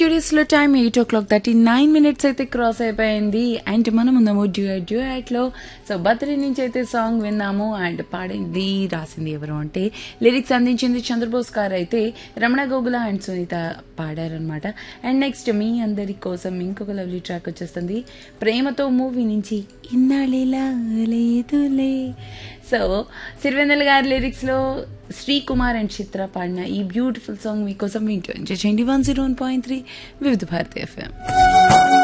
స్టూడియోస్లో time eight o'clock thirty nine minutes అయితే cross అయిపోయింది and మనం ఉన్నాము డ్యూయట్ డ్యూయట్లో సో బర్త్డే నుంచి అయితే సాంగ్ విన్నాము అండ్ పాడింది రాసింది ఎవరు అంటే లిరిక్స్ అందించింది చంద్రబోస్ గారు అయితే రమణ గోగుల అండ్ సునీత పాడారనమాట అండ్ నెక్స్ట్ మీ అందరి కోసం ఇంకొక లవ్లీ ట్రాక్ వచ్చేస్తుంది ప్రేమతో మూవీ నుంచి ఇన్నాళ్ళేలా లేదులే సో సిరివెన్నెల గారి లిరిక్స్లో శ్రీ కుమార్ అండ్ చిత్ర పాడిన ఈ బ్యూటిఫుల్ సాంగ్ మీకోసం వింటూ ఎంజాయ్ చేయండి one zero one point three Vividh Bharati FM